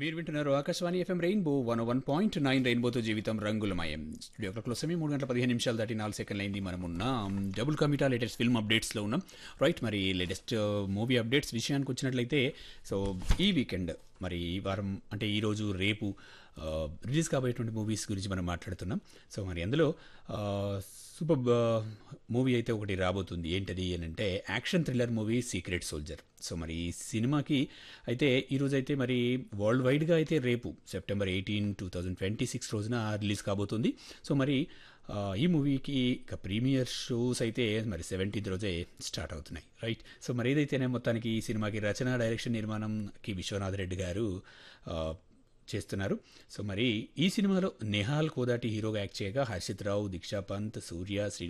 మీరు వింటున్నారు Akashvani FM rainbow one one point nine రెయిన్బోతో జీవితం రంగులమయం స్టూడియో క్లాక్లో సమయం మూడు గంటల పదిహేను నిమిషాలు దాటి నాలుగు సెకండ్లు అయింది మనం ఉన్నాం డబుల్ కమిటా లేటెస్ట్ ఫిల్మ్ అప్డేట్స్లో ఉన్నాం రైట్ మరి లేటెస్ట్ మూవీ అప్డేట్స్ విషయానికి వచ్చినట్లయితే సో ఈ వీకెండ్ మరి ఈ వారం అంటే ఈరోజు రేపు రిలీజ్ కాబోయేటువంటి మూవీస్ గురించి మనం మాట్లాడుతున్నాం సో మరి అందులో సూపర్ మూవీ అయితే ఒకటి రాబోతుంది ఏంటది అని అంటే action thriller movie secret soldier so మరి ఈ సినిమాకి అయితే ఈరోజు అయితే మరి వరల్డ్ వైడ్గా అయితే రేపు September eighteen two thousand twenty six రోజున రిలీజ్ కాబోతుంది సో మరి ఆ, ఈ మూవీకి ఇక ప్రీమియర్ షోస్ అయితే మరి సెవెంటీన్త్ రోజే స్టార్ట్ అవుతున్నాయి రైట్ సో మరి ఏదైతేనే మొత్తానికి ఈ సినిమాకి రచన డైరెక్షన్ నిర్మాణంకి విశ్వనాథ్ రెడ్డి గారు ఆ, చేస్తున్నారు సో మరి ఈ సినిమాలో నిహాల్ కోదాటి హీరోగా యాక్ట్ చేయగా హర్షిత్ రావు దీక్షా పంత్ సూర్య శ్రీ